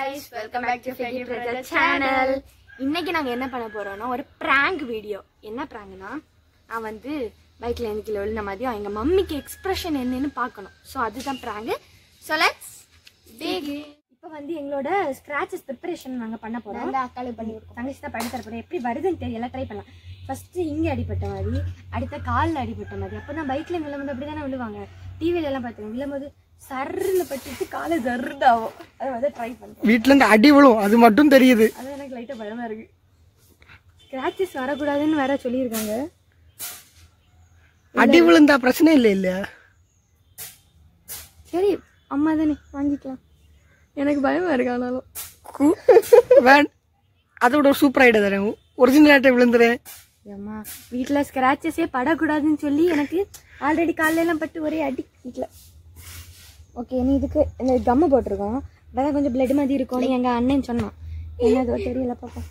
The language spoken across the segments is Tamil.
guys வெல்கம் பேக் டு ஃபெகி பிரதர் சேனல் இன்னைக்கு நாங்க என்ன பண்ண போறோம்னா ஒரு prank வீடியோ என்ன பிராங்க்னா நான் வந்து பைக்ல இருந்து கீழே விழுந்த மாதிரியும் எங்க மம்மிக்கு எக்ஸ்பிரஷன் என்னன்னு பார்க்கணும் ஸோ அதுதான் prank ஸோ லெட்ஸ் இப்போ வந்து எங்களோட ஸ்கிராச்சஸ் ப்ரிப்பரேஷன் நாங்க பண்ண போறோம் அக்காளுக்கு பண்ணிருக்கோம் தங்கச்சி தான் பண்ணி தர போறோம் எப்படி வருதுன்னு தெரியல ட்ரை பண்ணலாம் ஃபர்ஸ்ட் இங்க அடிபட்ட மாதிரி அடுத்த கால்ல அடிபட்ட மாதிரி அப்பதான் பைக்ல விழும்போது அப்படி தானே விழுவாங்க டிவில எல்லாம் பார்த்துருங்க விழும்போது சர்ன்னு பட்டுட்டு காலை ஜர்தாகும் அதை வந்து ட்ரை பண்ணுறோம் வீட்ல இருந்து அடி விழும் அது மட்டும் தெரியுது அது எனக்கு லைட்டாக பயமா இருக்கு ஸ்க்ராச்சஸ் வரக்கூடாதுன்னு வேற சொல்லியிருக்காங்க அடி விழுந்தா பிரச்சனை இல்லை இல்லையா சரி அம்மா தானே வாங்கிக்கலாம் எனக்கு பயமா இருக்கு ஆனாலும் கு- வேண் அதோட ஒரு சூப்பர் ஐடியா தரேன் ஒரிஜினல் விழுந்துறேன் அம்மா வீட்டில் ஸ்க்ராச்சஸே படக்கூடாதுன்னு சொல்லி எனக்கு ஆல்ரெடி காலையில எல்லாம் பட்டு ஒரே அடி வீட்டில் ஓகே நீ இதுக்கு இந்த கம்மு போட்டிருக்கோம் அதான் கொஞ்சம் பிளட் மாதிரி இருக்கும்னு எங்க அண்ணன் சொன்னான் என்னதோ தெரியல பாப்போம்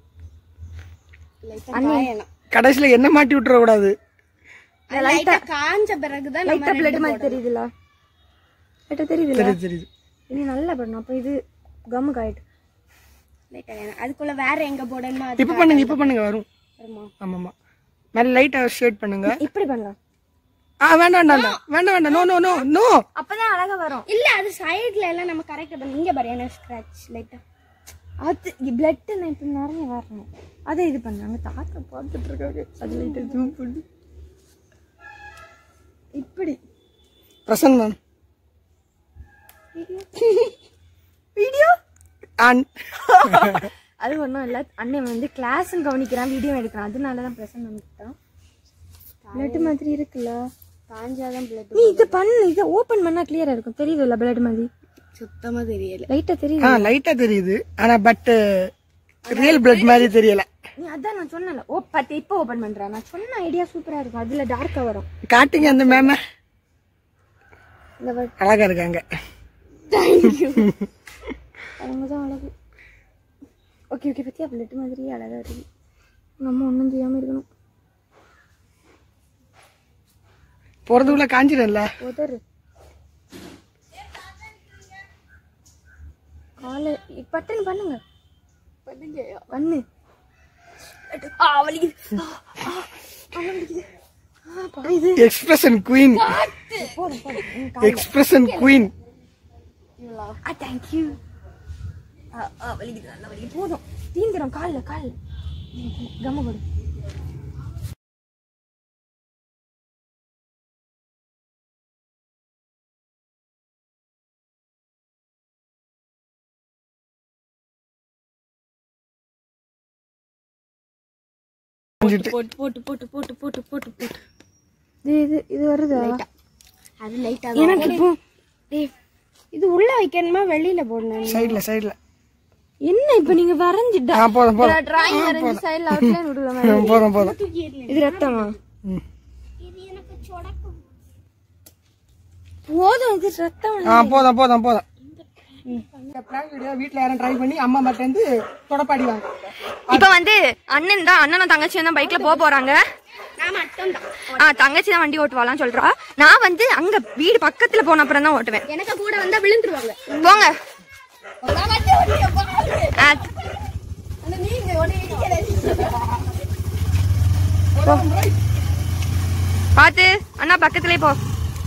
அண்ணன் கடைசியில என்ன மாட்டி விட்டுற கூடாது லைட்டா காஞ்ச பிறகுதான் லைட்டா பிளட் மாதிரி தெரியுதுல லைட்டா தெரியுதுல தெரியுது தெரியுது இனி நல்லா பண்ணணும் அப்போ இது கம்மு காயிட்டு லைட்டா வேணும் அதுக்குள்ள வேற எங்க போடணுமோ அது இப்ப பண்ணுங்க இப்ப பண்ணுங்க வரும் வருமா ஆமாமா மேல லைட்டா ஷேட் பண்ணுங்க இப்படி பண்ணலாம் ஆ வேண்டாம் வேண்டாம் வேண்டாம் வேண்டாம் நோ நோ நோ நோ அப்பதான் அழகா வரும் இல்ல அது சைடுல எல்லாம் நம்ம கரெக்ட் பண்ணி இங்க பாரு எனக்கு ஸ்கிராச் லைட்டா அது பிளட் இப்ப நிறைய வரணும் அதை இது பண்ணாங்க தாத்தா பார்த்துட்டு இருக்காங்க அது லைட்டா ஜூம் பண்ணி இப்படி பிரசன் மேம் வீடியோ ஆன் அது ஒன்றும் இல்லை அண்ணன் வந்து கிளாஸும் கவனிக்கிறான் வீடியோ எடுக்கிறான் அதனால தான் ப்ரெசன்ட் பண்ணிக்கிட்டான் பிளட் மாதிரி இருக்குல்ல காஞ்சாதான் பிளட் நீ இதை பண்ணு இதை ஓப்பன் பண்ணா கிளியரா இருக்கும் தெரியுதுல்ல பிளட் மாதிரி சுத்தமா தெரியல லைட்டா தெரியுது ஆ லைட்டா தெரியுது ஆனா பட் ரியல் பிளட் மாதிரி தெரியல நீ அதான் நான் சொன்னல ஓ பத்து இப்போ ஓப்பன் பண்றேன் நான் சொன்ன ஐடியா சூப்பரா இருக்கும் அதுல டார்க்கா வரும் காட்டுங்க அந்த மேம இந்த வ- அழகா இருக்காங்க அவங்க தான் அழகு ஓகே ஓகே பத்தியா பிளட் மாதிரியே அழகா இருக்கு நம்ம ஒன்றும் செய்யாம இருக்கணும் போறதுக்குள்ள காஞ்சிடும்ல உதறு காலை பட்டன் பண்ணுங்க பண்ணுங்க பண்ணு ஆ வலிக்குது ஆ, ஆ, ஆ, வலிக்குது ஆ, பாயுது எக்ஸ்பிரஷன் குயின் போதும் போதும் ம், கா- எக்ஸ்பிரஷன் குயின் ஆ தேங்க்யூ ஆ ஆ வலிக்குது நல்லா வலிக்குது போதும் தீந்துடும் காலில் காலில் கம்ம போடு காஞ்சிட்டு போட்டு போட்டு போட்டு போட்டு போட்டு போட்டு போட்டு இது இது இது வருதா அது லைட்டா எனக்கு இப்போ டேய் இது உள்ள வைக்கணுமா வெளியில போடணும் சைடுல சைடுல என்ன இப்போ நீங்க வரைஞ்சிட்டா ஆ போதும் போதும் டிராயிங் வரைஞ்சி சைடில் அவுட்லைன் விடுற மாதிரி ம், போதும் போதும் இது ரத்தமா ம். போதும் இது ரத்தம் ஆ போதும் போதும் போதும் இந்த prank video வீட்ல யாரும் ட்ரை பண்ணி அம்மா மட்டும் இருந்து தொடப்பாடி வாங்க இப்போ வந்து அண்ணன் தான் அண்ணனும் தங்கச்சியும் தான் பைக்ல போக போறாங்க நான் மட்டும் தான் ஆ தங்கச்சி தான் வண்டி ஓட்டுவாளான்னு சொல்றா நான் வந்து அங்க வீடு பக்கத்துல போன அப்புறம் தான் ஓட்டுவேன் எனக்கு கூட வந்தா விழுந்துருவாங்க போங்க ஆ, போ. பாத்து அண்ணா பக்கத்துலயே போ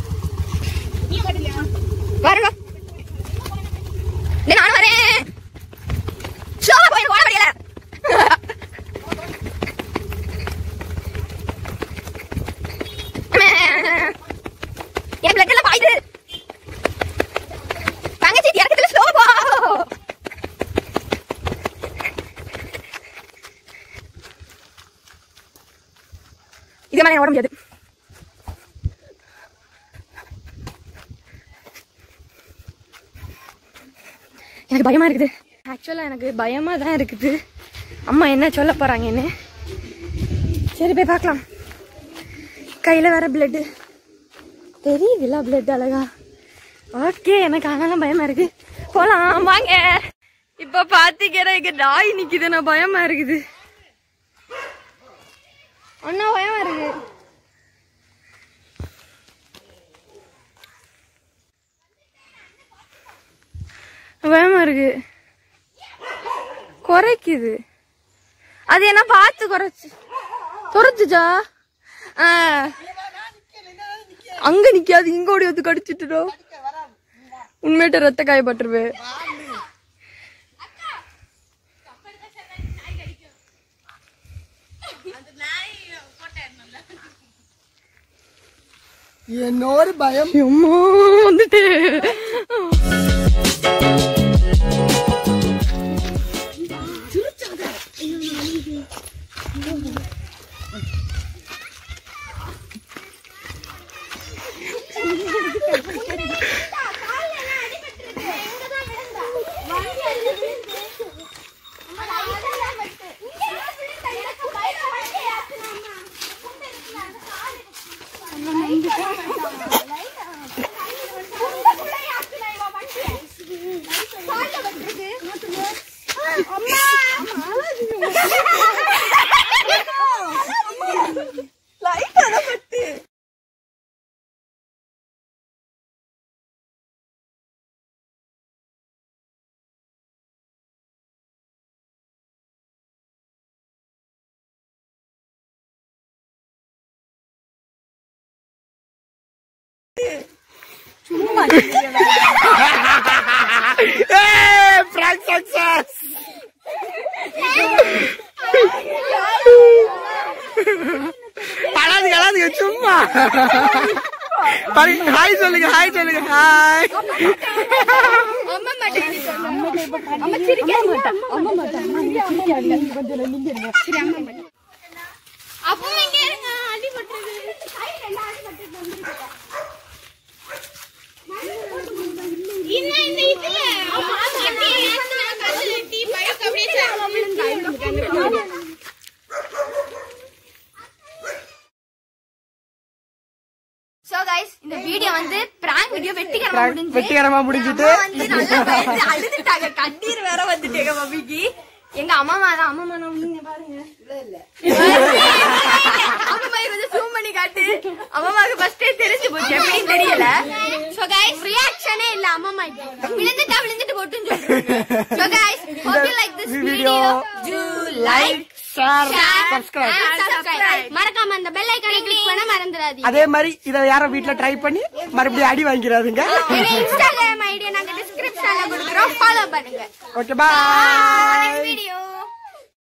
வருங்க நானும் வரேன் ஸ்லோவா போய் ஓட முடியல என் பிளட் எல்லாம் பாயுது தங்கச்சி இறக்கத்துல ஸ்லோ போ இதே மாதிரி ஓட முடியாது எனக்கு பயமா இருக்குது ஆக்சுவலா எனக்கு பயமா தான் இருக்குது அம்மா என்ன சொல்ல போறாங்கன்னு சரி போய் பார்க்கலாம் கையில வேற பிளட்டு தெரியுதுல பிளட் அழகா ஓகே எனக்கு ஆனாலும் பயமா இருக்கு போலாம் வாங்க இப்ப பாத்தீங்கன்னா இங்க நாய் நிக்குது நான் பயமா இருக்குது அண்ணா பயமா இருக்கு பயமா இருக்கு குறைக்குது அது என்ன பார்த்து குறைச்சு குறைச்சுச்சா ஆ. அங்க நிக்காது இங்க ஓடி வந்து கடிச்சிட்டுடோ உண்மையிட்ட ரத்த காயப்பட்டுருவே என்னோரு பயம் அம்மா வந்துட்டு பிராங்க் சக்சஸ் அழாதுங்க அழாதுங்க சும்மா ஹாய் சொல்லுங்க ஹாய் சொல்லுங்க ஹாய் அப்போ இங்க இருங்க அடிபட்டுறது இன்னும் இந்த இதுல அப்படியே ஏத்துனா கல்லுல டீ பைக் அப்படியே விழுந்து சோ கைஸ் இந்த வீடியோ வந்து பிராங்க் வீடியோ வெட்டிக்கிறமா முடிஞ்சு வெட்டிகரமா முடிஞ்சிட்டு அம்மா வந்து நல்லா பயந்து அழுதுட்டாங்க கண்ணீர் வேற வந்துட்டு எங்க மம்மிக்கு எங்க அம்மா தான் அம்மா நான் நீங்க பாருங்க அம்மா வந்து ஜூம் பண்ணி காட்டு அம்மாவுக்கு ஃபர்ஸ்டே தெரிஞ்சு போச்சு எப்படின்னு தெரியல சோ கைஸ் ரியாக்ஷனே இல்ல அம்மா விழுந்துட்டா விழுந்துட்டு போட்டுன்னு சொல்றாங்க so guys hope you like this Video. video do like share share subscribe and subscribe மறக்காம அந்த பெல் ஐகானை கிளிக் பண்ண மறந்துடாதீங்க அதே மாதிரி இதை யாரும் வீட்ல ட்ரை பண்ணி மறுபடியும் அடி வாங்கிடாதீங்க எங்க இன்ஸ்டாகிராம் ஐடியா நாங்க டிஸ்கிரிப்ஷன்ல கொடுக்குறோம் ஃபாலோ பண்ணுங்க ஓகே பாய் வீடியோ